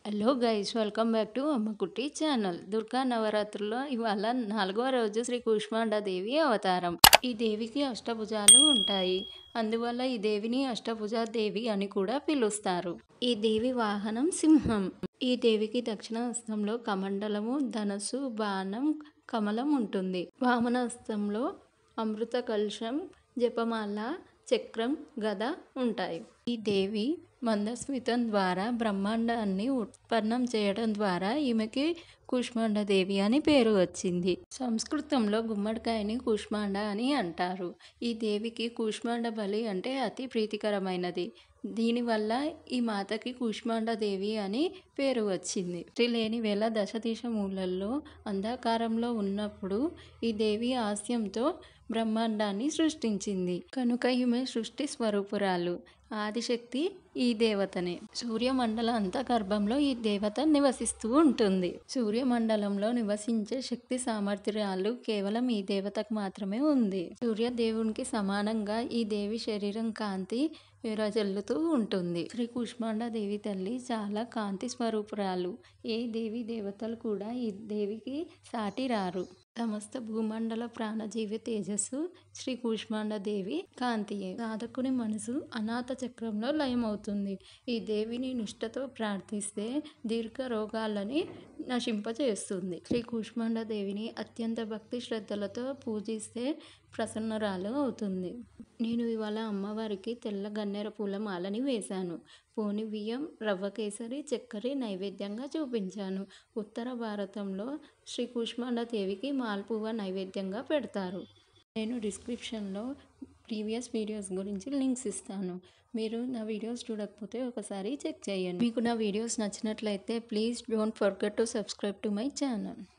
hello guys welcome back to Ammakutti channel Durga నవరాత్రుల్లో ఇవాళ నాలుగో రోజు శ్రీ దేవి అవతారం ఈ దేవికి అష్టభుజాలు ఉంటాయి అందువల్ల ఈ దేవిని అష్టభుజా దేవి అని కూడా పిలుస్తారు ఈ దేవి వాహనం సింహం ఈ దేవికి దక్షిణ హస్తంలో కమండలము ధనస్సు బాణం కమలం ఉంటుంది వామన హస్తంలో అమృత కలశం జపమాల చక్రం గద ఉంటాయి ఈ దేవి మందస్మితం ద్వారా బ్రహ్మాండాన్ని ఉత్పన్నం చేయడం ద్వారా ఈమెకి కూష్మాండ దేవి అని పేరు వచ్చింది సంస్కృతంలో గుమ్మడికాయని కూష్మాండ అని అంటారు ఈ దేవికి కూష్మాండ బలి అంటే అతి ప్రీతికరమైనది దీనివల్ల ఈ మాతకి కూష్మాండ దేవి అని పేరు వచ్చింది లేని వేళ దశదిశ మూలల్లో అంధకారంలో ఉన్నప్పుడు ఈ దేవి హాస్యంతో బ్రహ్మాండాన్ని సృష్టించింది కనుక ఈమె సృష్టి స్వరూపురాలు ఆదిశక్తి ఈ దేవతనే సూర్యమండల అంతగర్భంలో ఈ దేవత నివసిస్తూ ఉంటుంది సూర్యమండలంలో నివసించే శక్తి సామర్థ్యాలు కేవలం ఈ దేవతకు మాత్రమే ఉంది సూర్య దేవునికి సమానంగా ఈ దేవి శరీరం కాంతి విరజల్లుతూ ఉంటుంది శ్రీ కుష్మాండ దేవి తల్లి చాలా కాంతి స్వరూపురాలు ఏ దేవి దేవతలు కూడా ఈ దేవికి సాటి రారు సమస్త భూమండల ప్రాణజీవి తేజస్సు శ్రీ కూష్మాండ దేవి కాంతియే సాధకుని మనసు అనాథ చక్రంలో లయమవుతుంది ఈ దేవిని నిష్ఠతో ప్రార్థిస్తే దీర్ఘ రోగాలని నశింపజేస్తుంది శ్రీ కూష్మాండ దేవిని అత్యంత భక్తి శ్రద్ధలతో పూజిస్తే ప్రసన్నరాలు అవుతుంది నేను ఇవాళ అమ్మవారికి తెల్ల గన్నేర పూల మాలని వేశాను పోని బియ్యం రవ్వ కేసరి చక్కెర నైవేద్యంగా చూపించాను ఉత్తర భారతంలో శ్రీ కూష్మాండ దేవికి మాల్పువ్వ నైవేద్యంగా పెడతారు నేను డిస్క్రిప్షన్లో ప్రీవియస్ వీడియోస్ గురించి లింక్స్ ఇస్తాను మీరు నా వీడియోస్ చూడకపోతే ఒకసారి చెక్ చేయండి మీకు నా వీడియోస్ నచ్చినట్లయితే please don't forget to subscribe to my channel